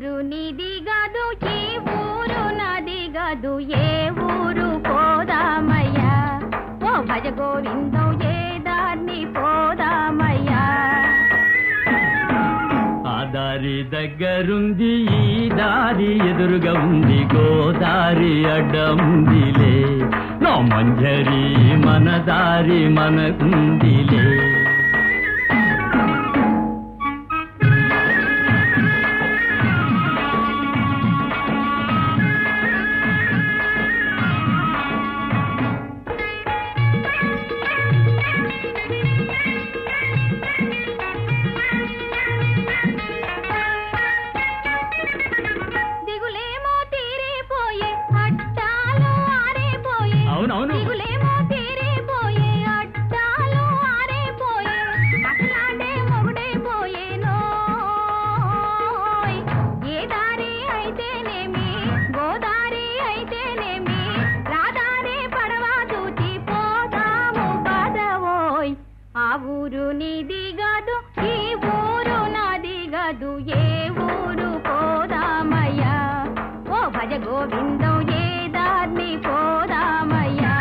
ఊరు నీది గదు ఈ ఊరు నాది గదు ఏ ఊరు పోదామయ్యా ఓ భజ గోవిందం ఏ దాన్ని పోదామయ్యా ఆ దారి దగ్గరుంది ఈ దారి ఎదురుగా ఉంది గోదారి అడ్డముందిలే నా మంజరి మన దారి మనకుందిలే దిగులేమో తీరిపోయే అట్టాలు ఆరిపోయే అవునవును. దిగులేమో తీరిపోయే అట్టాలు ఆరిపోయే అసలాండే మొగుడైపోయేనోయ్ ఏ దారి అయితేనేమి గోదారి అయితేనేమి రాదారి పడవ చూచి పోదాము పదవోయ్ ఆ ఊరు నీది గదు ఈ ఊరు నాది గదు ఏ ఊరు పోదామయ్యా ఓ భజ గోవిందం ఏ దాన్ని పోదామయ్యా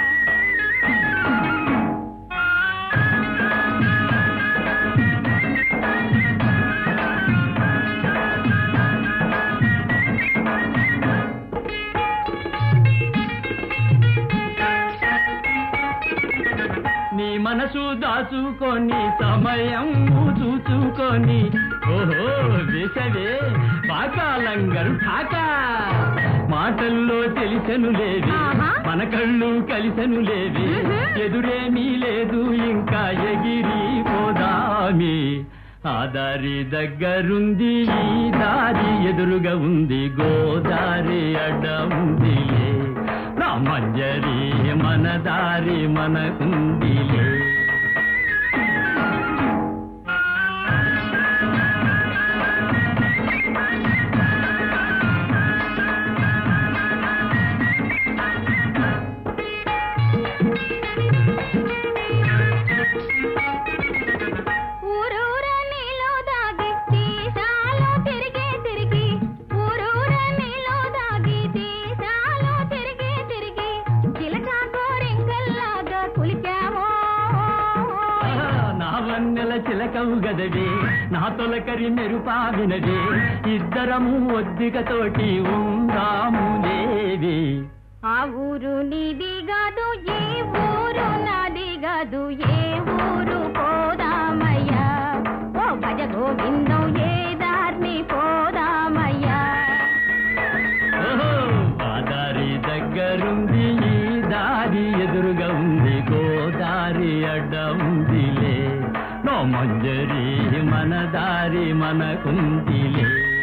నీ మనసు దాచుకొని సమయం చూచుకొని ఓహో వేసవే పాకాలంగరు ఠాకా మాటల్లో తెలిసెను లేవి ఆహా. మన కళ్ళు కలిసెను లేవి మ్హూ. ఎదురేమీ లేదు ఇంకా ఎగిరి పోదామి ఆ దారి దగ్గరుంది ఈ దారి ఎదురుగా ఉంది గోదారి అడ్డముందిలే నా మంజరి మన దారి మనకుందిలే ఊరూర నీలో దాగి తీసాలో తిరిగి తిరిగి ఊరూర నీలో దాగి తీసాలో తిరిగి తిరిగి చిలక కోరింకల్లాగా కులికామో నా వన్నెల చిలకవు గదవే నా తొలకరి మెరుపా వినవే ఇద్దరము ఒద్దికతోటి ఉందాము లేవే ఆ ఊరు నీది కాదు ఈ ఊరు నాది కాదు ఏ ఊరు పోదామయ్యా ఓ భజ గోవిందం ఏ దారిని పోదామయ్యా ఓహో, ఆ దారి దగ్గరుంది ఈ దారి ఎదురుగా ఉంది గోదారి అడ్డముందిలే నో మంజరి మన దారి మనకుందిలే